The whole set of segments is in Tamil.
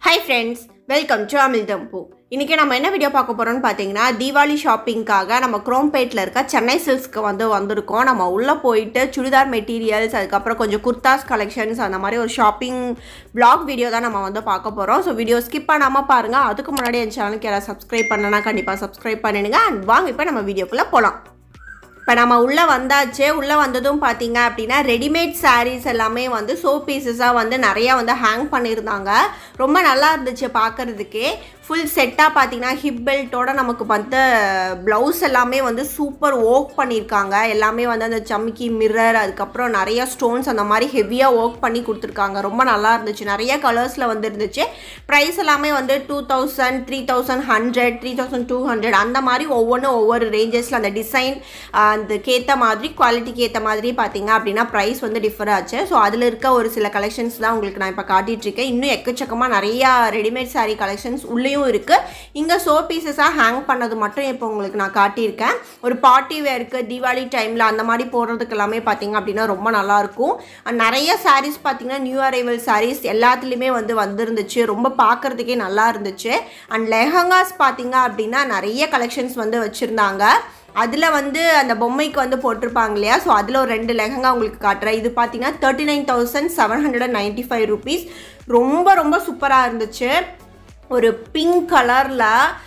ஹாய் ஃப்ரெண்ட்ஸ் வெல்கம் டு அமில் தம்பு இன்றைக்கி நம்ம என்ன வீடியோ பார்க்க போகிறோம்னு பார்த்தீங்கன்னா தீபாவளி ஷாப்பிங்காக நம்ம குரோம்பேட்டில் இருக்க சென்னை சில்க்ஸ்க்கு வந்து வந்திருக்கோம் நம்ம உள்ளே போயிட்டு சுடிதார் மெட்டீரியல்ஸ் அதுக்கப்புறம் கொஞ்சம் குர்தாஸ் கலெக்ஷன்ஸ் அந்த மாதிரி ஒரு ஷாப்பிங் vlog வீடியோ தான் நம்ம வந்து பார்க்க போகிறோம் ஸோ வீடியோ ஸ்கிப் பண்ணாமல் பாருங்கள் அதுக்கு முன்னாடி என் சேனலுக்கு யாராவது சப்ஸ்கிரைப் பண்ணனா கண்டிப்பாக சப்ஸ்கிரைப் பண்ணிடுங்க அண்ட் வாங்க இப்போ நம்ம வீடியோக்குள்ளே போகலாம் இப்போ நம்ம உள்ளே வந்தாச்சு உள்ளே வந்ததும் பார்த்தீங்க அப்படின்னா ரெடிமேட் சாரீஸ் எல்லாமே வந்து சோ பீசஸாக வந்து நிறையா வந்து ஹேங் பண்ணியிருந்தாங்க ரொம்ப நல்லா இருந்துச்சு பார்க்குறதுக்கே ஃபுல் செட்டாக பார்த்தீங்கன்னா ஹிப் பெல்ட்டோட நமக்கு வந்து ப்ளவுஸ் எல்லாமே வந்து சூப்பர் ஒர்க் பண்ணியிருக்காங்க எல்லாமே வந்து அந்த சம்கி மிரர் அதுக்கப்புறம் நிறைய ஸ்டோன்ஸ் அந்த மாதிரி ஹெவியாக ஒர்க் பண்ணி கொடுத்துருக்காங்க ரொம்ப நல்லா இருந்துச்சு நிறைய கலர்ஸில் வந்து இருந்துச்சு ப்ரைஸ் எல்லாமே வந்து two thousand three thousand hundred three thousand two hundred அந்த மாதிரி ஒவ்வொன்றும் ஒவ்வொரு ரேஞ்சஸில் அந்த டிசைன் அதுக்கேற்ற மாதிரி குவாலிட்டிக்கு ஏற்ற மாதிரி பார்த்தீங்க அப்படின்னா ப்ரைஸ் வந்து டிஃபர் ஆச்சு ஸோ அதில் இருக்க ஒரு சில கலெக்ஷன்ஸ் தான் உங்களுக்கு நான் இப்போ காட்டிகிட்ருக்கேன் இன்னும் எக்கச்சக்கமாக நிறையா ரெடிமேட் saree கலெக்ஷன்ஸ் உள்ளேயும் இருக்குது இங்கே சோ பீசஸாக ஹேங் பண்ணது மட்டும் இப்போ உங்களுக்கு நான் காட்டியிருக்கேன் ஒரு பார்ட்டி வேருக்கு தீபாவளி டைமில் அந்த மாதிரி போடுறதுக்கு எல்லாமே பார்த்தீங்க அப்படின்னா ரொம்ப நல்லாயிருக்கும் And நிறைய sarees பார்த்தீங்கன்னா நியூ அரைவல் sarees எல்லாத்துலேயுமே வந்து வந்திருந்துச்சு ரொம்ப பார்க்குறதுக்கே நல்லா இருந்துச்சு அண்ட் லெஹங்காஸ் பார்த்தீங்க அப்படின்னா நிறைய கலெக்ஷன்ஸ் வந்து வச்சுருந்தாங்க அதில் வந்து அந்த பொம்மைக்கு வந்து போட்டிருப்பாங்க இல்லையா ஸோ அதில் ஒரு ரெண்டு லெஹங்கா உங்களுக்கு காட்டுறேன் இது பார்த்தீங்கன்னா thirty nine thousand seven hundred and ninety five rupees ரொம்ப ரொம்ப சூப்பராக இருந்துச்சு ஒரு பிங்க் கலரில்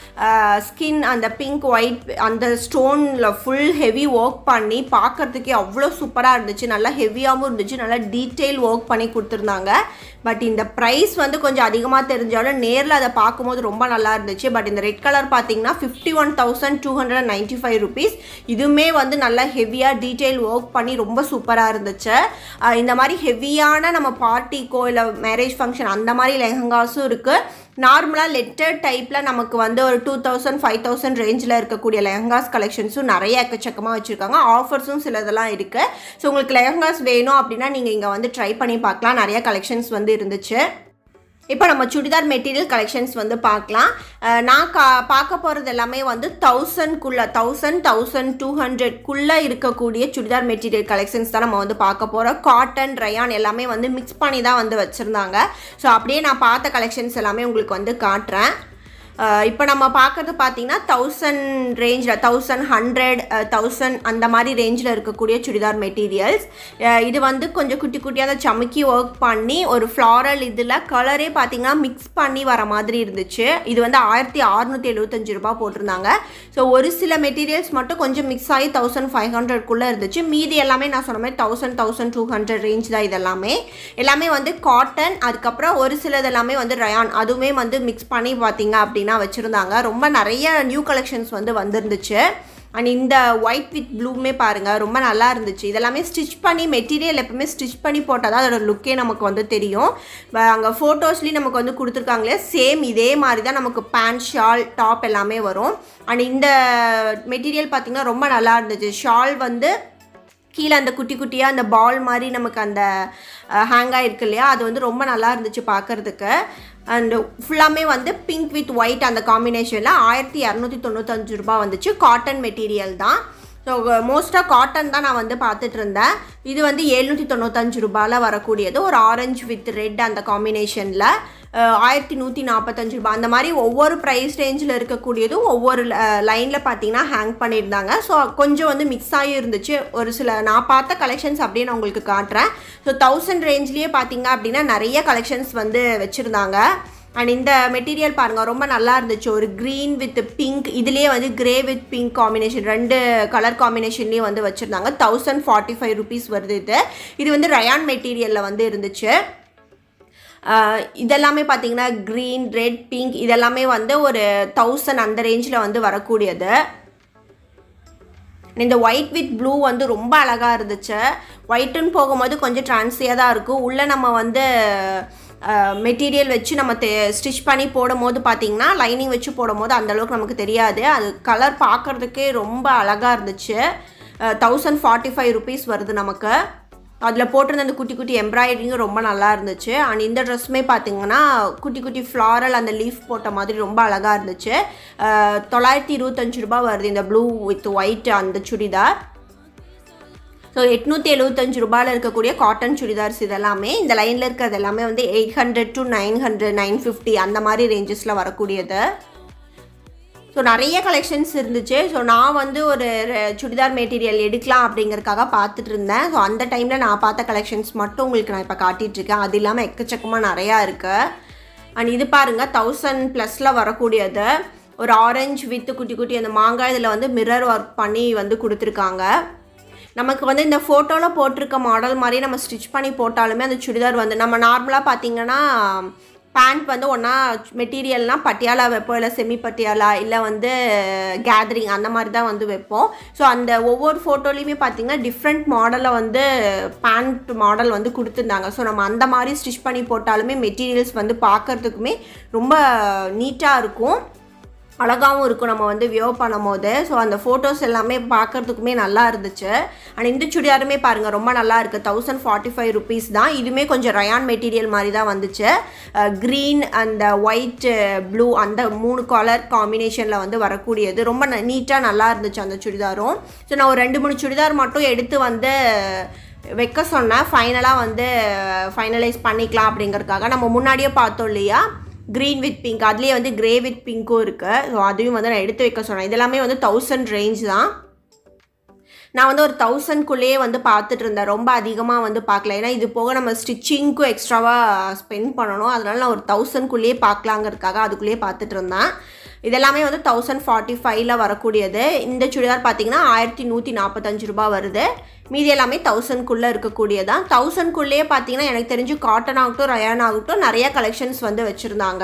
ஸ்கின் அந்த பிங்க் ஒயிட் அந்த ஸ்டோனில் ஃபுல் ஹெவி ஒர்க் பண்ணி பார்க்கறதுக்கே அவ்வளோ சூப்பராக இருந்துச்சு நல்லா ஹெவியாகவும் இருந்துச்சு நல்லா டீட்டெயில் ஒர்க் பண்ணி கொடுத்துருந்தாங்க பட் இந்த ப்ரைஸ் வந்து கொஞ்சம் அதிகமாக தெரிஞ்சாலும் நேரில் அதை பார்க்கும்போது ரொம்ப நல்லா இருந்துச்சு பட் இந்த ரெட் கலர் பார்த்தீங்கன்னா fifty one thousand two hundred ninety five rupees இதுவுமே வந்து நல்லா ஹெவியாக டீட்டெயில் ஒர்க் பண்ணி ரொம்ப சூப்பராக இருந்துச்சு அஹ் இந்த மாதிரி ஹெவியான நம்ம பார்ட்டிக்கோ இல்லை மேரேஜ் ஃபங்க்ஷன் அந்த மாதிரி லெஹங்காஸும் இருக்குது நார்மலாக லெட்டர் டைப்பில் நமக்கு வந்து ஒரு டூ தௌசண்ட் ஃபைவ் தௌசண்ட் ரேஞ்சில் இருக்கக்கூடிய லெஹங்காஸ் கலெக்ஷன்ஸும் நிறைய எக்கச்சக்கமாக வச்சுருக்காங்க ஆஃபர்ஸும் சிலதெல்லாம் இருக்குது ஸோ உங்களுக்கு லெஹங்காஸ் வேணும் அப்படின்னா நீங்கள் இங்கே வந்து ட்ரை பண்ணி பார்க்கலாம் நிறைய கலெக்ஷன்ஸ் வந்து இருந்துச்சு இப்போ நம்ம சுடிதார் மெட்டீரியல் கலெக்ஷன்ஸ் வந்து பார்க்கலாம் அஹ் நான் கா பார்க்க போகிறது எல்லாமே வந்து தௌசண்ட்குள்ளே தௌசண்ட் தௌசண்ட் டூ ஹண்ட்ரட்குள்ளே இருக்கக்கூடிய சுடிதார் மெட்டீரியல் கலெக்ஷன்ஸ் தான் நம்ம வந்து பார்க்க போகிறோம் காட்டன் ரயான் எல்லாமே வந்து மிக்ஸ் பண்ணி தான் வந்து வச்சுருந்தாங்க ஸோ அப்படியே நான் பார்த்த கலெக்ஷன்ஸ் எல்லாமே உங்களுக்கு வந்து காட்டுறேன் இப்போ நம்ம பார்க்குறது பார்த்தீங்கன்னா தௌசண்ட் ரேஞ்சில் தௌசண்ட் ஹண்ட்ரட் தௌசண்ட் அந்த மாதிரி ரேஞ்சில் இருக்கக்கூடிய சுடிதார் மெட்டீரியல்ஸ் இது வந்து கொஞ்சம் குட்டி குட்டியாக சமுக்கி ஒர்க் பண்ணி ஒரு ஃப்ளாரல் இதில் கலரே பார்த்தீங்கன்னா மிக்ஸ் பண்ணி வர மாதிரி இருந்துச்சு இது வந்து ஆயிரத்தி அறுநூற்றி எழுபத்தஞ்சு ரூபா போட்டிருந்தாங்க ஸோ ஒரு சில மெட்டீரியல்ஸ் மட்டும் கொஞ்சம் மிக்ஸ் ஆகி தௌசண்ட் ஃபைவ் ஹண்ட்ரட்குள்ளே இருந்துச்சு மீதி எல்லாமே நான் சொன்ன மாதிரி thousand thousand two hundred range தான் இதெல்லாமே எல்லாமே வந்து காட்டன் அதுக்கப்புறம் ஒரு சிலது எல்லாமே வந்து ரயான் அதுவுமே வந்து மிக்ஸ் பண்ணி பார்த்தீங்க அப்படின்னா வச்சுருந்தாங்க ரொம்ப நிறைய நியூ கலெக்ஷன்ஸ் வந்து வந்திருந்துச்சு அண்ட் இந்த ஒயிட் வித் ப்ளூமே பாருங்கள் ரொம்ப நல்லா இருந்துச்சு இதெல்லாமே ஸ்டிச் பண்ணி மெட்டீரியல் எப்பவுமே ஸ்டிச் பண்ணி போட்டால் தான் அதோட லுக்கே நமக்கு வந்து தெரியும் அங்கே ஃபோட்டோஸ்லேயும் நமக்கு வந்து கொடுத்துருக்காங்களே சேம் இதே மாதிரி தான் நமக்கு பேண்ட் ஷால் டாப் எல்லாமே வரும் அண்ட் இந்த மெட்டீரியல் பார்த்திங்கன்னா ரொம்ப நல்லா இருந்துச்சு ஷால் வந்து கீழே அந்த குட்டி குட்டியாக அந்த பால் மாதிரி நமக்கு அந்த ஹேங் ஆகிருக்கு இல்லையா அது வந்து ரொம்ப நல்லா இருந்துச்சு பார்க்குறதுக்கு அண்டு ஃபுல்லாமே வந்து பிங்க் வித் ஒயிட் அந்த காம்பினேஷனில் ஆயிரத்தி இரநூத்தி தொண்ணூத்தஞ்சு ரூபா வந்துச்சு காட்டன் மெட்டீரியல் தான் ஸோ மோஸ்ட்டாக காட்டன் தான் நான் வந்து பார்த்துட்டு இருந்தேன் இது வந்து எழுநூற்றி தொண்ணூத்தஞ்சு ரூபாயில் வரக்கூடியது ஒரு ஆரஞ்சு வித் ரெட் அந்த காம்பினேஷனில் ஆயிரத்தி நூற்றி நாற்பத்தஞ்சு ரூபாய் அந்த மாதிரி ஒவ்வொரு ப்ரைஸ் ரேஞ்சில் இருக்கக்கூடியதும் ஒவ்வொரு லைனில் பார்த்தீங்கன்னா ஹேங் பண்ணியிருந்தாங்க ஸோ கொஞ்சம் வந்து மிக்ஸ் ஆகி இருந்துச்சு ஒரு சில நான் பார்த்த கலெக்ஷன்ஸ் அப்படியே நான் உங்களுக்கு காட்டுறேன் ஸோ தௌசண்ட் ரேஞ்ச்லேயே பார்த்தீங்க அப்படின்னா நிறைய கலெக்ஷன்ஸ் வந்து வச்சுருந்தாங்க அண்ட் இந்த மெட்டீரியல் பாருங்கள் ரொம்ப நல்லா இருந்துச்சு ஒரு க்ரீன் வித் பிங்க் இதுலேயே வந்து கிரே வித் பிங்க் காம்பினேஷன் ரெண்டு கலர் காம்பினேஷன்லேயே வந்து வச்சுருந்தாங்க தௌசண்ட் ஃபார்ட்டி ஃபைவ் ருபீஸ் வருது இது இது வந்து ரயான் மெட்டீரியலில் வந்து இருந்துச்சு ஆஹ் இதெல்லாமே பார்த்தீங்கன்னா க்ரீன் ரெட் பிங்க் இதெல்லாமே வந்து ஒரு தௌசண்ட் அந்த ரேஞ்சில் வந்து வரக்கூடியது இந்த ஒயிட் வித் ப்ளூ வந்து ரொம்ப அழகாக இருந்துச்சு ஒயிட்டுன்னு போகும்போது கொஞ்சம் ட்ரான்ஸியாக தான் இருக்கும் உள்ளே நம்ம வந்து மெட்டீரியல் வச்சு நம்ம தே ஸ்டிச் பண்ணி போடும் போது பார்த்தீங்கன்னா லைனிங் வச்சு போடும் போது அந்தளவுக்கு நமக்கு தெரியாது அது கலர் பார்க்குறதுக்கே ரொம்ப அழகாக இருந்துச்சு தௌசண்ட் ஃபார்ட்டி ஃபைவ் ருபீஸ் வருது நமக்கு அதில் போட்டிருந்த அந்த குட்டி குட்டி எம்ப்ராய்டரிங்கும் ரொம்ப நல்லா இருந்துச்சு அண்ட் இந்த ட்ரெஸ்ஸுமே பார்த்தீங்கன்னா குட்டி குட்டி ஃப்ளாரல் அந்த லீஃப் போட்ட மாதிரி ரொம்ப அழகாக இருந்துச்சு தொள்ளாயிரத்தி இருபத்தஞ்சு ரூபா வருது இந்த ப்ளூ வித் ஒயிட் அந்த சுடிதார் ஸோ எட்நூற்றி எழுபத்தஞ்சு ரூபாயில் இருக்கக்கூடிய காட்டன் சுடிதார்ஸ் இதெல்லாமே இந்த லைனில் இருக்கிறது எல்லாமே வந்து eight hundred to nine hundred nine fifty அந்த மாதிரி ரேஞ்சஸில் வரக்கூடியது ஸோ நிறைய கலெக்ஷன்ஸ் இருந்துச்சு ஸோ நான் வந்து ஒரு ர- சுடிதார் மெட்டீரியல் எடுக்கலாம் அப்படிங்கறதுக்காக பார்த்துட்டு இருந்தேன் ஸோ அந்த டைமில் நான் பார்த்த கலெக்ஷன்ஸ் மட்டும் உங்களுக்கு நான் இப்போ காட்டிகிட்ருக்கேன் அது இல்லாமல் எக்கச்சக்கமாக நிறையா இருக்குது அண்ட் இது பாருங்கள் தௌசண்ட் ப்ளஸில் வரக்கூடியது ஒரு ஆரஞ்சு வித்து குட்டி குட்டி அந்த மாங்காய் இதில் வந்து மிரர் ஒர்க் பண்ணி வந்து கொடுத்துருக்காங்க நமக்கு வந்து இந்த ஃபோட்டோவில் போட்டிருக்க மாடல் மாதிரி நம்ம ஸ்டிச் பண்ணி போட்டாலுமே அந்த சுடிதார் வந்து நம்ம நார்மலாக பார்த்தீங்கன்னா பேண்ட் வந்து ஒன்றா மெட்டீரியல்னால் பட்டியாலா வைப்போம் இல்லை செமி பட்டியாலா இல்லை வந்து கேதரிங் அந்த மாதிரி தான் வந்து வைப்போம் ஸோ அந்த ஒவ்வொரு ஃபோட்டோலையுமே பார்த்தீங்கன்னா டிஃப்ரெண்ட் மாடலில் வந்து பேண்ட் மாடல் வந்து கொடுத்துருந்தாங்க ஸோ நம்ம அந்த மாதிரி ஸ்டிச் பண்ணி போட்டாலுமே மெட்டீரியல்ஸ் வந்து பார்க்கறதுக்குமே ரொம்ப நீட்டாக இருக்கும் அழகாகவும் இருக்கும் நம்ம வந்து வியோ பண்ணும் போது ஸோ அந்த ஃபோட்டோஸ் எல்லாமே பார்க்கறதுக்குமே நல்லா இருந்துச்சு அண்ட் இந்த சுடிதாருமே பாருங்கள் ரொம்ப நல்லா இருக்குது தௌசண்ட் ஃபார்ட்டி ஃபைவ் ருபீஸ் தான் இதுவுமே கொஞ்சம் ரயான் மெட்டீரியல் மாதிரி தான் வந்துச்சு க்ரீன் அந்த ஒயிட் ப்ளூ அந்த மூணு கலர் காம்பினேஷனில் வந்து வரக்கூடியது ரொம்ப நீட்டாக நல்லா இருந்துச்சு அந்த சுடிதாரும் ஸோ நான் ஒரு ரெண்டு மூணு சுடிதார் மட்டும் எடுத்து வந்து வைக்க சொன்னேன் ஃபைனலாக வந்து ஃபைனலைஸ் பண்ணிக்கலாம் அப்படிங்கறதுக்காக நம்ம முன்னாடியே பார்த்தோம் இல்லையா க்ரீன் வித் பிங்க் அதுலேயே வந்து கிரே வித் பிங்க்கும் இருக்குது ஸோ அதையும் வந்து நான் எடுத்து வைக்க சொன்னேன் இதெல்லாமே வந்து தௌசண்ட் ரேஞ்ச் தான் நான் வந்து ஒரு தௌசண்ட்குள்ளேயே வந்து பார்த்துட்டு இருந்தேன் ரொம்ப அதிகமாக வந்து பார்க்கல ஏன்னா இது போக நம்ம ஸ்டிச்சிங்க்கும் எக்ஸ்ட்ராவாக ஸ்பெண்ட் பண்ணணும் அதனால நான் ஒரு தௌசண்ட்குள்ளேயே பார்க்கலாங்கிறதுக்காக அதுக்குள்ளேயே பார்த்துட்டு இருந்தேன் இதெல்லாமே வந்து தௌசண்ட் ஃபார்ட்டி ஃபைவ்ல வரக்கூடியது இந்த சுடிதார் பார்த்தீங்கன்னா ஆயிரத்தி நூற்றி நாற்பத்தஞ்சு ரூபாய் வருது மீதி எல்லாமே தௌசண்ட்குள்ளே இருக்கக்கூடியதான் தௌசண்ட்குள்ளேயே பார்த்தீங்கன்னா எனக்கு தெரிஞ்சு காட்டன் ஆகட்டும் ரயான் ஆகட்டும் நிறைய கலெக்ஷன்ஸ் வந்து வச்சுருந்தாங்க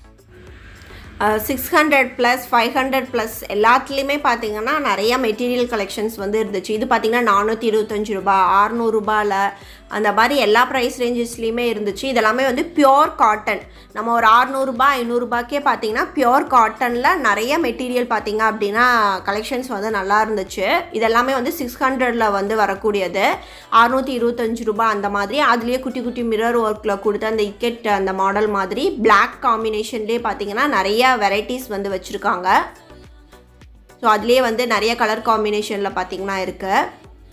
six hundred plus five hundred plus எல்லாத்துலேயுமே பார்த்தீங்கன்னா நிறைய மெட்டீரியல் கலெக்ஷன்ஸ் வந்து இருந்துச்சு இது பார்த்தீங்கன்னா நானூற்றி இருபத்தஞ்சி ரூபா அறநூறுபாயில் அந்த மாதிரி எல்லா ப்ரைஸ் ரேஞ்சஸ்லேயுமே இருந்துச்சு இதெல்லாமே வந்து பியோர் காட்டன் நம்ம ஒரு அறநூறுபா ஐநூறுரூபாக்கே பார்த்தீங்கன்னா பியோர் காட்டனில் நிறைய மெட்டீரியல் பார்த்தீங்க அப்படின்னா கலெக்ஷன்ஸ் வந்து நல்லா இருந்துச்சு இதெல்லாமே வந்து சிக்ஸ் ஹண்ட்ரடில் வந்து வரக்கூடியது அறுநூற்றி இருபத்தஞ்சு ரூபாய் அந்த மாதிரி அதுலேயே குட்டி குட்டி மிரர் ஒர்க்கில் கொடுத்து அந்த இக்கெட் அந்த மாடல் மாதிரி Black காம்பினேஷன்லேயே பார்த்தீங்கன்னா நிறைய வெரைட்டிஸ் வந்து வச்சுருக்காங்க ஸோ அதுலேயே வந்து நிறைய கலர் காம்பினேஷனில் பார்த்தீங்கன்னா இருக்குது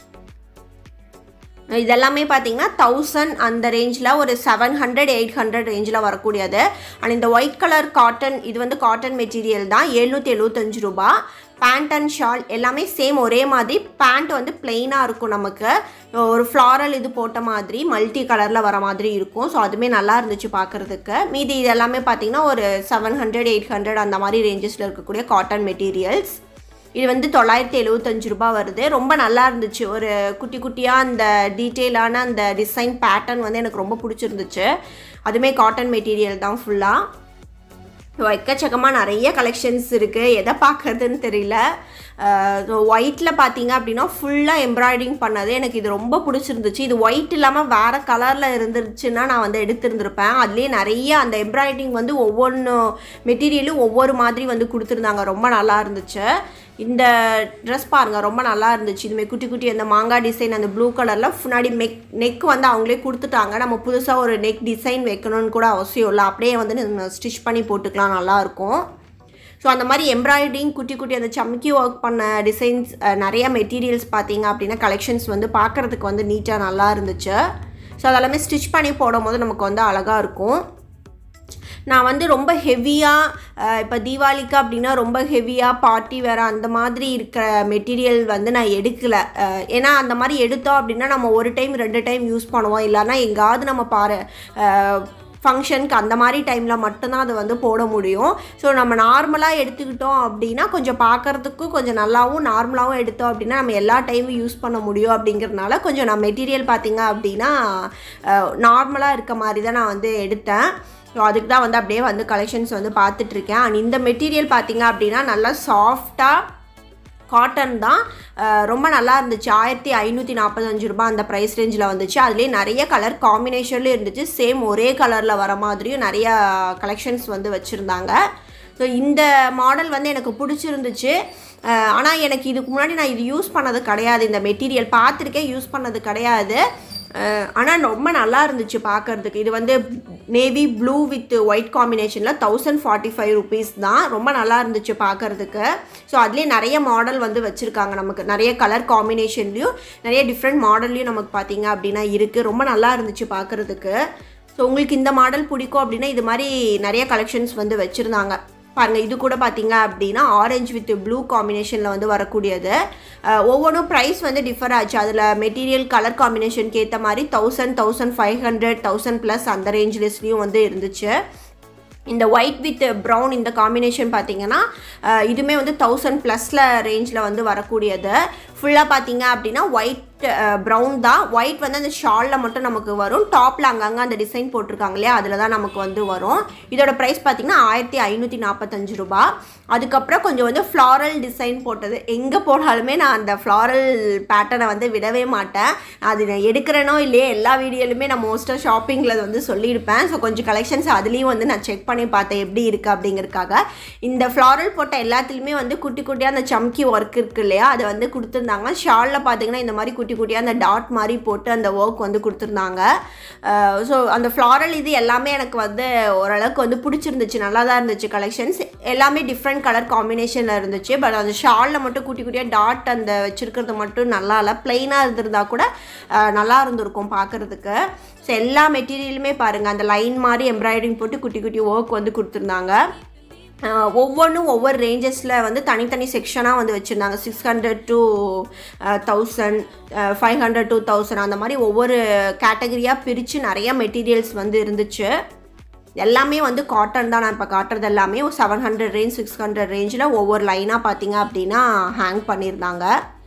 இதெல்லாமே பார்த்தீங்கன்னா தௌசண்ட் அந்த ரேஞ்சில் ஒரு செவன் ஹண்ட்ரட் எயிட் ஹண்ட்ரட் ரேஞ்சில் வரக்கூடியது அண்ட் இந்த ஒயிட் கலர் காட்டன் இது வந்து காட்டன் மெட்டீரியல் தான் எழுநூற்றி எழுபத்தஞ்சு ரூபா பேண்ட் அண்ட் ஷால் எல்லாமே சேம் ஒரே மாதிரி பேண்ட் வந்து பிளெயினாக இருக்கும் நமக்கு ஒரு ஃப்ளாரல் இது போட்ட மாதிரி மல்டி கலரில் வர மாதிரி இருக்கும் ஸோ அதுவுமே நல்லா இருந்துச்சு பார்க்குறதுக்கு மீதி இது எல்லாமே பார்த்தீங்கன்னா ஒரு செவன் ஹண்ட்ரட் எயிட் ஹண்ட்ரட் அந்த மாதிரி ரேஞ்சஸில் இருக்கக்கூடிய காட்டன் மெட்டீரியல்ஸ் இது வந்து தொள்ளாயிரத்தி எழுபத்தஞ்சு ரூபாய் வருது ரொம்ப நல்லா இருந்துச்சு ஒரு குட்டி குட்டியாக அந்த டீட்டெயிலான அந்த டிசைன் பேட்டர்ன் வந்து எனக்கு ரொம்ப பிடிச்சிருந்துச்சு அதுவுமே காட்டன் மெட்டீரியல் தான் ஃபுல்லாக ஸோ எக்கச்சக்கமாக நிறைய கலெக்ஷன்ஸ் இருக்குது எதை பார்க்கறதுன்னு தெரியல ஸோ ஒயிட்டில் பார்த்தீங்க அப்படின்னா ஃபுல்லாக எம்ப்ராய்டிங் பண்ணது எனக்கு இது ரொம்ப பிடிச்சிருந்துச்சு இது ஒயிட் இல்லாமல் வேறு கலரில் இருந்துருச்சுன்னா நான் வந்து எடுத்திருந்திருப்பேன் அதுலேயே நிறைய அந்த எம்ப்ராய்டிங் வந்து ஒவ்வொன்று மெட்டீரியலும் ஒவ்வொரு மாதிரி வந்து கொடுத்துருந்தாங்க ரொம்ப நல்லா இருந்துச்சு இந்த ட்ரெஸ் பாருங்கள் ரொம்ப நல்லா இருந்துச்சு இதுமாதிரி குட்டி குட்டி அந்த மாங்காய் டிசைன் அந்த ப்ளூ கலரில் முன்னாடி நெக் நெக் வந்து அவங்களே கொடுத்துட்டாங்க நம்ம புதுசாக ஒரு நெக் டிசைன் வைக்கணும்னு கூட அவசியம் இல்லை அப்படியே வந்து நம்ம ஸ்டிச் பண்ணி போட்டுக்கலாம் நல்லாயிருக்கும் ஸோ அந்த மாதிரி எம்ப்ராய்டிங் குட்டி குட்டி அந்த சம்கி ஒர்க் பண்ண டிசைன்ஸ் நிறைய மெட்டீரியல்ஸ் பார்த்தீங்க அப்படின்னா கலெக்ஷன்ஸ் வந்து பார்க்குறதுக்கு வந்து நீட்டாக நல்லா இருந்துச்சு ஸோ அதெல்லாமே ஸ்டிச் பண்ணி போடும்போது நமக்கு வந்து அழகாக இருக்கும் நான் வந்து ரொம்ப ஹெவியாக இப்போ தீபாவளிக்கு அப்படின்னா ரொம்ப ஹெவியாக பார்ட்டி வேறு அந்த மாதிரி இருக்கிற மெட்டீரியல் வந்து நான் எடுக்கலை அஹ், ஏன்னா அந்த மாதிரி எடுத்தோம் அப்படின்னா நம்ம ஒரு டைம் ரெண்டு டைம் யூஸ் பண்ணுவோம் இல்லைன்னா எங்காவது நம்ம பாரு ஃபங்க்ஷனுக்கு அந்த மாதிரி டைமில் மட்டும்தான் அதை வந்து போட முடியும் ஸோ நம்ம நார்மலாக எடுத்துக்கிட்டோம் அப்படின்னா கொஞ்சம் பார்க்கறதுக்கும் கொஞ்சம் நல்லாவும் நார்மலாகவும் எடுத்தோம் அப்படின்னா நம்ம எல்லா டைமும் யூஸ் பண்ண முடியும் அப்படிங்கிறதுனால கொஞ்சம் நான் மெட்டீரியல் பார்த்தீங்க அப்படின்னா நார்மலாக இருக்க மாதிரி தான் நான் வந்து எடுத்தேன் ஸோ அதுக்கு தான் வந்து அப்படியே வந்து கலெக்ஷன்ஸ் வந்து பார்த்துட்ருக்கேன் அண்ட் இந்த மெட்டீரியல் பார்த்தீங்க அப்படின்னா நல்லா சாஃப்டாக காட்டன் தான் அஹ் ரொம்ப நல்லா இருந்துச்சு ஆயிரத்தி ஐநூற்றி நாற்பத்தஞ்சு ரூபாய் அந்த ப்ரைஸ் ரேஞ்சில் வந்துச்சு அதுலேயே நிறைய கலர் காம்பினேஷன்லேயும் இருந்துச்சு சேம் ஒரே கலரில் வர மாதிரியும் நிறைய கலெக்ஷன்ஸ் வந்து வச்சுருந்தாங்க ஸோ இந்த மாடல் வந்து எனக்கு பிடிச்சிருந்துச்சு ஆனால் எனக்கு இதுக்கு முன்னாடி நான் இது யூஸ் பண்ணது கிடையாது இந்த மெட்டீரியல் பார்த்துருக்கேன் யூஸ் பண்ணது கிடையாது ஆனால் ரொம்ப நல்லா இருந்துச்சு பார்க்கறதுக்கு இது வந்து நேவி ப்ளூ வித் ஒயிட் காம்பினேஷனில் தௌசண்ட் ஃபார்ட்டி ஃபைவ் ருபீஸ் தான் ரொம்ப நல்லா இருந்துச்சு பார்க்கறதுக்கு ஸோ அதுலேயே நிறைய மாடல் வந்து வச்சுருக்காங்க நமக்கு நிறைய கலர் காம்பினேஷன்லேயும் நிறைய டிஃப்ரெண்ட் மாடல்லையும் நமக்கு பார்த்தீங்க அப்படின்னா இருக்குது ரொம்ப நல்லா இருந்துச்சு பார்க்கறதுக்கு ஸோ உங்களுக்கு இந்த மாடல் பிடிக்கும் அப்படின்னா இது மாதிரி நிறைய கலெக்ஷன்ஸ் வந்து வச்சுருந்தாங்க பாருங்கள் இது கூட பார்த்தீங்க அப்படின்னா ஆரஞ்சு வித் ப்ளூ காம்பினேஷனில் வந்து வரக்கூடியது அஹ் ஒவ்வொன்றும் ப்ரைஸ் வந்து டிஃபர் ஆச்சு அதில் மெட்டீரியல் கலர் காம்பினேஷனுக்கு ஏற்ற மாதிரி thousand thousand five hundred thousand plus அந்த ரேஞ்ச் லிஸ்ட்லேயும் வந்து இருந்துச்சு இந்த ஒயிட் வித் ப்ரௌன் இந்த காம்பினேஷன் பார்த்தீங்கன்னா அஹ் இதுவுமே வந்து தௌசண்ட் ப்ளஸில் ரேஞ்சில் வந்து வரக்கூடியது ஃபுல்லாக பார்த்தீங்க அப்படின்னா ஒயிட் ப்ரௌன் தான் ஒயிட் வந்து அந்த ஷாலில் மட்டும் நமக்கு வரும் டாப்பில் அங்கங்கே அந்த டிசைன் போட்டிருக்காங்க இல்லையா அதில் தான் நமக்கு வந்து வரும் இதோட ப்ரைஸ் பார்த்தீங்கன்னா ஆயிரத்தி ஐநூற்றி நாற்பத்தஞ்சு ரூபா அதுக்கப்புறம் கொஞ்சம் வந்து ஃப்ளாரல் டிசைன் போட்டது எங்கே போனாலுமே நான் அந்த ஃப்ளாரல் பேட்டர்னை வந்து விடவே மாட்டேன் அது நான் எடுக்கிறேனோ இல்லையே எல்லா வீடியோலுமே நான் மோஸ்ட்டாக ஷாப்பிங்கில் வந்து சொல்லியிருப்பேன் ஸோ கொஞ்சம் கலெக்ஷன்ஸ் அதுலேயும் வந்து நான் செக் பண்ணி பார்த்தேன் எப்படி இருக்குது அப்படிங்கிறதுக்காக இந்த ஃப்ளாரல் போட்ட எல்லாத்துலேயுமே வந்து குட்டி குட்டியாக அந்த சம்கி ஒர்க் இருக்கு இல்லையா அதை வந்து கொடுத்துருந்தாங்க ஷாலில் பார்த்தீங்கன்னா இந்த மாதிரி குட்டி குட்டியாக அந்த டாட் மாதிரி போட்டு அந்த ஒர்க் வந்து கொடுத்துருந்தாங்க ஸோ அந்த ஃப்ளாரல் இது எல்லாமே எனக்கு வந்து ஓரளவுக்கு வந்து பிடிச்சிருந்துச்சு நல்லா தான் இருந்துச்சு கலெக்ஷன்ஸ் எல்லாமே டிஃப்ரெண்ட் கலர் காம்பினேஷனில் இருந்துச்சு பட் அந்த ஷாலில் மட்டும் குட்டி குட்டியாக டாட் அந்த வச்சுருக்கிறது மட்டும் நல்லா இல்லை ப்ளைனாக இருந்திருந்தா கூட அஹ், நல்லா இருந்திருக்கும் பார்க்குறதுக்கு ஸோ எல்லா மெட்டீரியலுமே பாருங்கள் அந்த லைன் மாதிரி எம்ப்ராய்டரிங் போட்டு குட்டி குட்டி ஒர்க் வந்து கொடுத்துருந்தாங்க ஆஹ் ஒவ்வொன்றும் ஒவ்வொரு ரேஞ்சஸில் வந்து தனித்தனி செக்ஷனாக வந்து வச்சுருந்தாங்க six hundred to thousand five hundred two thousand அந்த மாதிரி ஒவ்வொரு கேட்டகரியாக பிரித்து நிறைய மெட்டீரியல்ஸ் வந்து இருந்துச்சு எல்லாமே வந்து காட்டன் தான் நான் இப்போ காட்டுறது எல்லாமே seven hundred range six hundred ரேஞ்சில் ஒவ்வொரு லைனாக பார்த்தீங்க அப்படின்னா ஹேங் பண்ணியிருந்தாங்க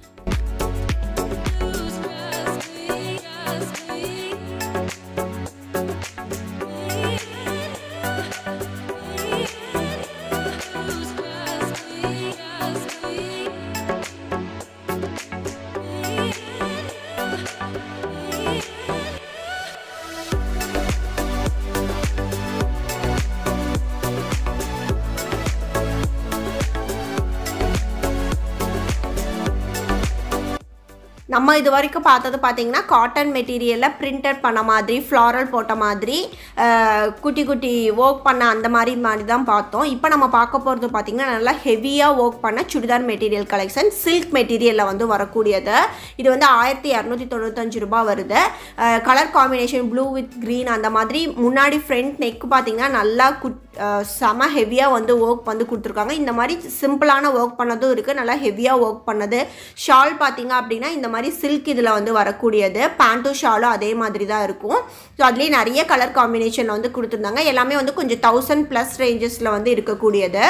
நம்ம இது வரைக்கும் பார்த்தது பார்த்தீங்கன்னா காட்டன் மெட்டீரியலில் பிரிண்டட் பண்ண மாதிரி ஃப்ளாரல் போட்ட மாதிரி அஹ், குட்டி குட்டி ஒர்க் பண்ண அந்த மாதிரி மாதிரி தான் பார்த்தோம் இப்போ நம்ம பார்க்க போகிறது பார்த்தீங்கன்னா நல்லா ஹெவியாக ஒர்க் பண்ண சுடிதார் மெட்டீரியல் கலெக்ஷன் சில்க் மெட்டீரியலில் வந்து வரக்கூடியது இது வந்து ஆயிரத்தி இரநூத்தி தொண்ணூத்தஞ்சு ரூபாய் வருது colour combination blue with green அந்த மாதிரி முன்னாடி ஃப்ரண்ட் நெக் பார்த்தீங்கன்னா நல்லா குட் அஹ், செம ஹெவியாக வந்து ஒர்க் வந்து கொடுத்துருக்காங்க இந்த மாதிரி சிம்பிளான ஒர்க் பண்ணதும் இருக்குது நல்லா ஹெவியாக ஒர்க் பண்ணது ஷால் பார்த்தீங்க அப்படின்னா இந்த மாதிரி சில்க் இதில் வந்து வரக்கூடியது பேண்ட்டும் ஷாலும் அதே மாதிரி தான் இருக்கும் ஸோ அதுலேயே நிறைய கலர் காம்பினேஷனில் வந்து கொடுத்துருந்தாங்க எல்லாமே வந்து கொஞ்சம் தௌசண்ட் ப்ளஸ் ரேஞ்சஸில் வந்து இருக்கக்கூடியது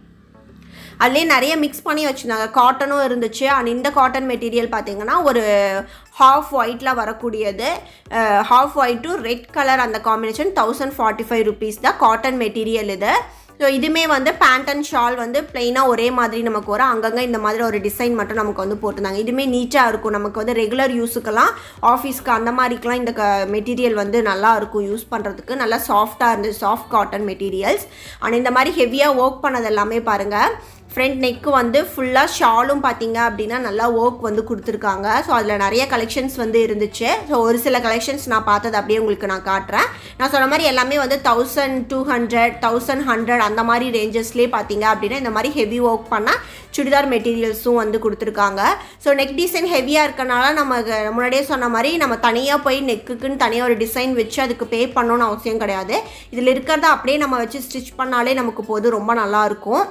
அதுலேயே நிறைய மிக்ஸ் பண்ணி வச்சுருந்தாங்க காட்டனும் இருந்துச்சு அண்ட் இந்த காட்டன் மெட்டீரியல் பார்த்தீங்கன்னா ஒரு ஹாஃப் ஒயிட்டில் வரக்கூடியது half white to red colour அந்த combination thousand forty five rupees தான் காட்டன் மெட்டீரியல் இது ஸோ இதுவுமே வந்து பேண்ட் அண்ட் ஷால் வந்து பிளெயினாக ஒரே மாதிரி நமக்கு வரும் அங்கங்கே இந்த மாதிரி ஒரு டிசைன் மட்டும் நமக்கு வந்து போட்டிருந்தாங்க இதுவுமே நீட்டாக இருக்கும் நமக்கு வந்து ரெகுலர் யூஸுக்கெல்லாம் ஆஃபீஸ்க்கு அந்த மாதிரிக்கெலாம் இந்த க மெட்டீரியல் வந்து நல்லா இருக்கும் யூஸ் பண்ணுறதுக்கு நல்லா சாஃப்டாக இருந்துச்சு சாஃப்ட் காட்டன் மெட்டீரியல்ஸ் அண்ட் இந்த மாதிரி ஹெவியாக ஒர்க் பண்ணது எல்லாமே பாருங்கள் ஃப்ரண்ட் நெக்கு வந்து ஃபுல்லாக ஷாலும் பார்த்தீங்க அப்படின்னா நல்லா ஒர்க் வந்து கொடுத்துருக்காங்க ஸோ அதில் நிறைய கலெக்ஷன்ஸ் வந்து இருந்துச்சு ஸோ ஒரு சில கலெக்ஷன்ஸ் நான் பார்த்தது அப்படியே உங்களுக்கு நான் காட்டுறேன் நான் சொன்ன மாதிரி எல்லாமே வந்து thousand two hundred thousand hundred அந்த மாதிரி ரேஞ்சஸ்லேயே பார்த்தீங்க அப்படின்னா இந்த மாதிரி ஹெவி ஒர்க் பண்ணால் சுடிதார் மெட்டீரியல்ஸும் வந்து கொடுத்துருக்காங்க ஸோ நெக் டிசைன் ஹெவியாக இருக்கனால நம்ம க- முன்னாடியே சொன்ன மாதிரி நம்ம தனியாக போய் நெக்குக்குன்னு தனியாக ஒரு டிசைன் வச்சு அதுக்கு பே பண்ணணும்னு அவசியம் கிடையாது இதில் இருக்கிறத அப்படியே நம்ம வச்சு ஸ்டிச் பண்ணாலே நமக்கு போது ரொம்ப நல்லா இருக்கும்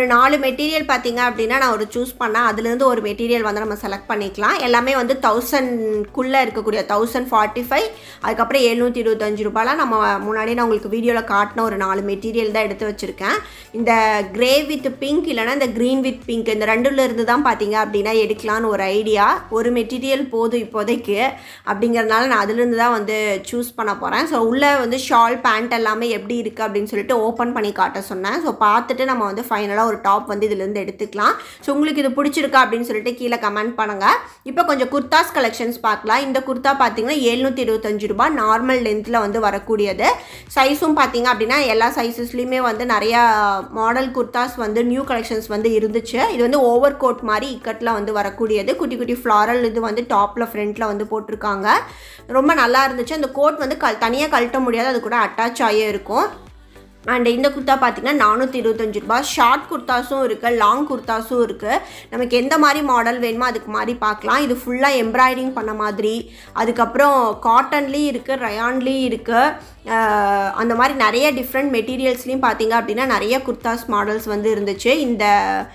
ஒரு நாலு மெட்டீரியல் பார்த்தீங்க அப்படின்னா நான் ஒரு சூஸ் பண்ணேன் அதுலேருந்து ஒரு மெட்டீரியல் வந்து நம்ம செலக்ட் பண்ணிக்கலாம் எல்லாமே வந்து தௌசண்ட்குள்ளே இருக்கக்கூடிய தௌசண்ட் ஃபார்ட்டி ஃபைவ் அதுக்கப்புறம் எழுநூற்றி இருபத்தஞ்சு ரூபாய்லாம் நம்ம முன்னாடி நான் உங்களுக்கு வீடியோவில் காட்டின ஒரு நாலு மெட்டீரியல் தான் எடுத்து வச்சுருக்கேன் இந்த கிரே வித் பிங்க் இல்லைனா இந்த க்ரீன் வித் பிங்க் இந்த ரெண்டுல இருந்து தான் பார்த்தீங்க அப்படின்னா எடுக்கலான்னு ஒரு ஐடியா ஒரு மெட்டீரியல் போதும் இப்போதைக்கு அப்படிங்கிறதுனால நான் அதுலேருந்து தான் வந்து சூஸ் பண்ண போகிறேன் ஸோ உள்ளே வந்து ஷால் பேண்ட் எல்லாமே எப்படி இருக்குது அப்படின்னு சொல்லிட்டு ஓப்பன் பண்ணி காட்ட சொன்னேன் ஸோ பார்த்துட்டு நம்ம வந்து ஃபைனலாக ஒரு டாப் வந்து இதுலேருந்து எடுத்துக்கலாம் ஸோ உங்களுக்கு இது பிடிச்சிருக்கா அப்படின்னு சொல்லிட்டு கீழே கமெண்ட் பண்ணுங்கள் இப்போ கொஞ்சம் குர்தாஸ் கலெக்ஷன்ஸ் பார்க்கலாம் இந்த குர்தா பார்த்தீங்கன்னா எழுநூற்றி இருபத்தஞ்சு ரூபாய் நார்மல் லென்த்தில் வந்து வரக்கூடியது சைஸும் பார்த்தீங்க அப்படின்னா எல்லா சைஸஸ்லேயுமே வந்து நிறையா மாடல் குர்தாஸ் வந்து நியூ கலெக்ஷன்ஸ் வந்து இருந்துச்சு இது வந்து ஓவர் கோட் மாதிரி இக்கட்டில் வந்து வரக்கூடியது குட்டி குட்டி ஃப்ளாரல் இது வந்து டாப்பில் ஃப்ரண்ட்டில் வந்து போட்டிருக்காங்க ரொம்ப நல்லா இருந்துச்சு அந்த கோட் வந்து கல் தனியாக கழட்ட முடியாது அது கூட அட்டாச் ஆகியே இருக்கும் அண்ட் இந்த குர்த்தா பார்த்தீங்கன்னா நானூற்றி இருபத்தஞ்சு ரூபா ஷார்ட் குர்த்தாஸும் இருக்குது லாங் குர்த்தாஸும் இருக்குது நமக்கு எந்த மாதிரி மாடல் வேணுமோ அதுக்கு மாதிரி பார்க்கலாம் இது ஃபுல்லாக எம்ப்ராய்டிங் பண்ண மாதிரி அதுக்கப்புறம் காட்டன்லேயும் இருக்குது ரயான்லேயும் இருக்குது அந்த மாதிரி நிறைய டிஃப்ரெண்ட் மெட்டீரியல்ஸ்லேயும் பார்த்தீங்க அப்படின்னா நிறைய குர்தாஸ் மாடல்ஸ் வந்து இருந்துச்சு இந்த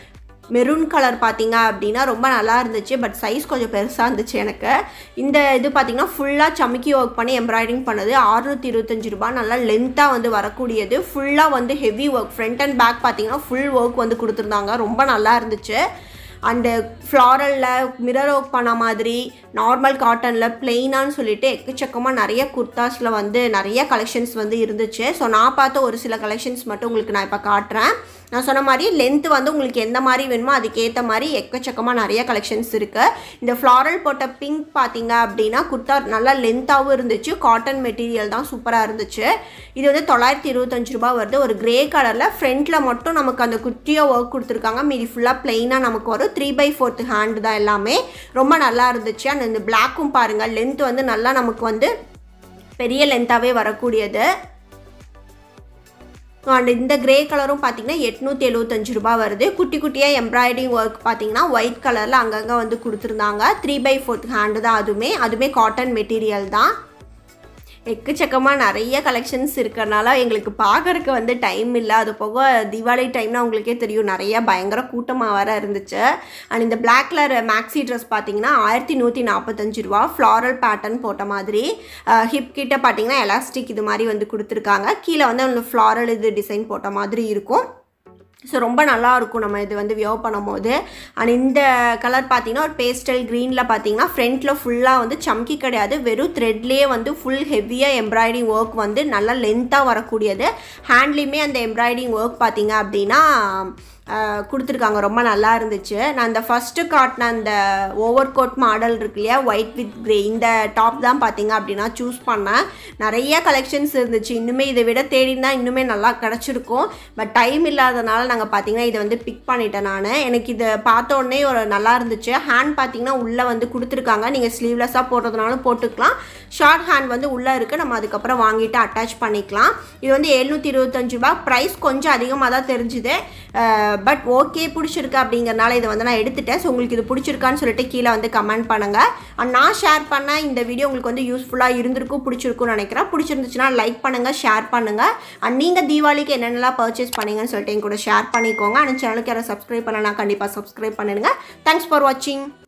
மெரூன் கலர் பார்த்தீங்க அப்படின்னா ரொம்ப நல்லா இருந்துச்சு பட் சைஸ் கொஞ்சம் பெருசாக இருந்துச்சு எனக்கு இந்த இது பார்த்தீங்கன்னா ஃபுல்லாக சமுக்கி ஒர்க் பண்ணி எம்ப்ராய்டிங் பண்ணது அறுநூற்றி இருபத்தஞ்சு ரூபாய் நல்லா லென்த்தாக வந்து வரக்கூடியது ஃபுல்லாக வந்து heavy work front and back பார்த்தீங்கன்னா ஃபுல் ஒர்க் வந்து கொடுத்துருந்தாங்க ரொம்ப நல்லா இருந்துச்சு அண்டு ஃப்ளாரலில் மிரர் ஒர்க் பண்ண மாதிரி நார்மல் காட்டனில் பிளெயினான்னு சொல்லிட்டு எக்கச்சக்கமாக நிறைய குர்தாஸில் வந்து நிறைய கலெக்ஷன்ஸ் வந்து இருந்துச்சு ஸோ நான் பார்த்த ஒரு சில கலெக்ஷன்ஸ் மட்டும் உங்களுக்கு நான் இப்போ காட்டுறேன் நான் சொன்ன மாதிரி லென்த்து வந்து உங்களுக்கு எந்த மாதிரி வேணுமோ அதுக்கேற்ற மாதிரி எக்கச்சக்கமாக நிறைய கலெக்ஷன்ஸ் இருக்குது இந்த ஃப்ளாரல் போட்ட பிங்க் பார்த்தீங்க அப்படின்னா குர்த்தா நல்லா லென்த்தாகவும் இருந்துச்சு காட்டன் மெட்டீரியல் தான் சூப்பராக இருந்துச்சு இது வந்து தொள்ளாயிரத்தி இருபத்தஞ்சு ரூபா வருது ஒரு கிரே கலரில் ஃப்ரண்ட்டில் மட்டும் நமக்கு அந்த குட்டியாக ஒர்க் கொடுத்துருக்காங்க மீதி ஃபுல்லாக ப்ளெயினாக நமக்கு வரும் த்ரீ பை ஃபோர்த் ஹேண்டு தான் எல்லாமே ரொம்ப நல்லா இருந்துச்சு அண்ட் இந்த பிளாக்கும் பாருங்கள் லென்த் வந்து நல்லா நமக்கு வந்து பெரிய லென்த்தாகவே வரக்கூடியது அண்ட் இந்த கிரே கலரும் பார்த்தீங்கன்னா எட்நூற்றி எழுபத்தஞ்சு ரூபா வருது குட்டி குட்டியாக எம்ப்ராய்டிங் ஒர்க் பார்த்தீங்கன்னா ஒயிட் கலரில் அங்கங்கே வந்து கொடுத்துருந்தாங்க த்ரீ பை ஃபோர்த் ஹேண்டு தான் அதுவுமே அதுவுமே காட்டன் மெட்டீரியல் தான் எக்கச்சக்கமாக நிறைய கலெக்ஷன்ஸ் இருக்கிறனால எங்களுக்கு பார்க்கறக்கு வந்து டைம் இல்லை அது போக தீபாவளி டைம்னா உங்களுக்கே தெரியும் நிறைய பயங்கர கூட்டமாக வர இருந்துச்சு அண்ட் இந்த பிளாக் கலர் மேக்ஸி ட்ரெஸ் பார்த்தீங்கன்னா ஆயிரத்தி நூற்றி நாற்பத்தஞ்சு ரூபா ஃப்ளாரல் பேட்டர்ன் போட்ட மாதிரி ஹிப் கிட்ட பார்த்தீங்கன்னா எலாஸ்டிக் இது மாதிரி வந்து கொடுத்துருக்காங்க கீழே வந்து அந்த ஃப்ளாரல் இது டிசைன் போட்ட மாதிரி இருக்கும் ஸோ ரொம்ப நல்லா இருக்கும் நம்ம இது வந்து வியோ பண்ணும்போது அண்ட் இந்த கலர் பார்த்தீங்கன்னா ஒரு பேஸ்டல் க்ரீனில் பார்த்தீங்கன்னா ஃப்ரண்ட்டில் ஃபுல்லாக வந்து சம்கி கிடையாது வெறும் த்ரெட்லேயே வந்து ஃபுல் ஹெவியாக எம்ப்ராய்டிங் ஒர்க் வந்து நல்லா லென்த்தாக வரக்கூடியது ஹேண்ட்லேயுமே அந்த எம்ப்ராய்டிங் ஒர்க் பார்த்தீங்க அப்படின்னா கொடுத்துருக்காங்க ரொம்ப நல்லா இருந்துச்சு நான் இந்த ஃபஸ்ட்டு காட்டின அந்த ஓவர் கோட் மாடல் இருக்கு இல்லையா ஒயிட் வித் க்ரே இந்த டாப் தான் பார்த்தீங்க அப்படின்னா சூஸ் பண்ணேன் நிறைய கலெக்ஷன்ஸ் இருந்துச்சு இன்னுமே இதை விட தேடினா இன்னுமே நல்லா கிடச்சிருக்கும் பட் டைம் இல்லாதனால நாங்கள் பார்த்தீங்கன்னா இதை வந்து பிக் பண்ணிட்டேன் நான் எனக்கு இதை பார்த்த உடனே ஒரு நல்லா இருந்துச்சு ஹேண்ட் பார்த்தீங்கன்னா உள்ளே வந்து கொடுத்துருக்காங்க நீங்கள் ஸ்லீவ்லெஸ்ஸாக போடுறதுனாலும் போட்டுக்கலாம் ஷார்ட் ஹேண்ட் வந்து உள்ளே இருக்குது நம்ம அதுக்கப்புறம் வாங்கிட்டு அட்டாச் பண்ணிக்கலாம் இது வந்து எழுநூற்றி இருபத்தஞ்சு ரூபா ப்ரைஸ் கொஞ்சம் அதிகமாக தான் தெரிஞ்சுது பட் ஓகே பிடிச்சிருக்கு அப்படிங்கிறனால இதை வந்து நான் எடுத்துட்டேன் ஸோ உங்களுக்கு இது பிடிச்சிருக்கான்னு சொல்லிட்டு கீழே வந்து கமெண்ட் பண்ணுங்கள் அண்ட் நான் ஷேர் பண்ண இந்த வீடியோ உங்களுக்கு வந்து யூஸ்ஃபுல்லாக இருந்திருக்கும் பிடிச்சிருக்கும்னு நினைக்கிறேன் பிடிச்சிருந்துச்சுன்னா லைக் பண்ணுங்கள் ஷேர் பண்ணுங்கள் அண்ட் நீங்கள் தீபாவளிக்கு என்னென்னலாம் பர்ச்சேஸ் பண்ணீங்கன்னு சொல்லிட்டு என் கூட ஷேர் பண்ணிக்கோங்க அண்ட் சேனலுக்கு யாரும் சப்ஸ்கிரைப் பண்ணலாம் கண்டிப்பாக சப்ஸ்கிரைப் பண்ணிடுங்க தேங்க்ஸ் ஃபார் வாட்சிங்